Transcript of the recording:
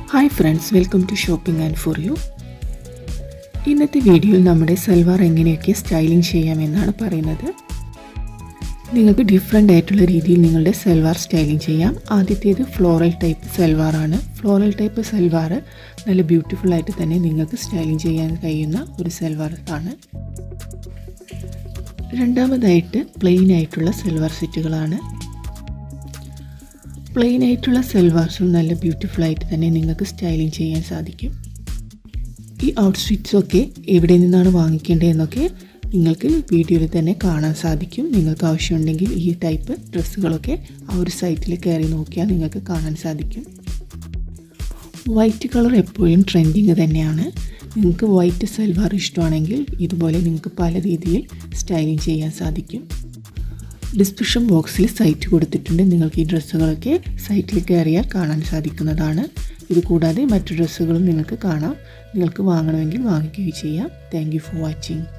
hi friends welcome to shopping and for you ഇന്നത്തെ വീഡിയോയിൽ നമ്മുടെ സൽവാർ എങ്ങനെയൊക്കെ സ്റ്റൈലിംഗ് ചെയ്യാമെന്നാണ് പറയുന്നത് നിങ്ങൾക്ക് ഡിഫറെൻ്റ് ആയിട്ടുള്ള രീതിയിൽ നിങ്ങളുടെ സൽവാർ സ്റ്റൈലിംഗ് ചെയ്യാം ആദ്യത്തേത് ഫ്ലോറൽ ടൈപ്പ് സൽവാറാണ് ഫ്ലോറൽ ടൈപ്പ് സൽവാർ നല്ല ബ്യൂട്ടിഫുൾ ആയിട്ട് തന്നെ നിങ്ങൾക്ക് സ്റ്റൈലിംഗ് ചെയ്യാൻ കഴിയുന്ന ഒരു സൽവാർ ആണ് രണ്ടാമതായിട്ട് പ്ലെയിൻ ആയിട്ടുള്ള സൽവാർ സെറ്റുകളാണ് പ്ലെയിൻ ആയിട്ടുള്ള സെൽവാർസും നല്ല ബ്യൂട്ടിഫുൾ ആയിട്ട് തന്നെ നിങ്ങൾക്ക് സ്റ്റൈലിംഗ് ചെയ്യാൻ സാധിക്കും ഈ ഔട്ട്ഫിറ്റ്സൊക്കെ എവിടെ നിന്നാണ് വാങ്ങിക്കേണ്ടതെന്നൊക്കെ നിങ്ങൾക്ക് വീഡിയോയിൽ തന്നെ കാണാൻ സാധിക്കും നിങ്ങൾക്ക് ആവശ്യമുണ്ടെങ്കിൽ ഈ ടൈപ്പ് ഡ്രസ്സുകളൊക്കെ ആ ഒരു സൈറ്റിൽ കയറി നോക്കിയാൽ നിങ്ങൾക്ക് കാണാൻ സാധിക്കും വൈറ്റ് കളർ എപ്പോഴും ട്രെൻഡിങ് തന്നെയാണ് നിങ്ങൾക്ക് വൈറ്റ് സൽവാർ ഇഷ്ടമാണെങ്കിൽ ഇതുപോലെ നിങ്ങൾക്ക് പല രീതിയിൽ സ്റ്റൈലിംഗ് ചെയ്യാൻ സാധിക്കും ഡിസ്ക്രിപ്ഷൻ ബോക്സിൽ സൈറ്റ് കൊടുത്തിട്ടുണ്ട് നിങ്ങൾക്ക് ഈ ഡ്രസ്സുകളൊക്കെ സൈറ്റിൽ കയറിയാൽ കാണാൻ സാധിക്കുന്നതാണ് ഇത് കൂടാതെ മറ്റു ഡ്രസ്സുകളും നിങ്ങൾക്ക് കാണാം നിങ്ങൾക്ക് വാങ്ങണമെങ്കിൽ വാങ്ങിക്കുകയും ചെയ്യാം താങ്ക് ഫോർ വാച്ചിങ്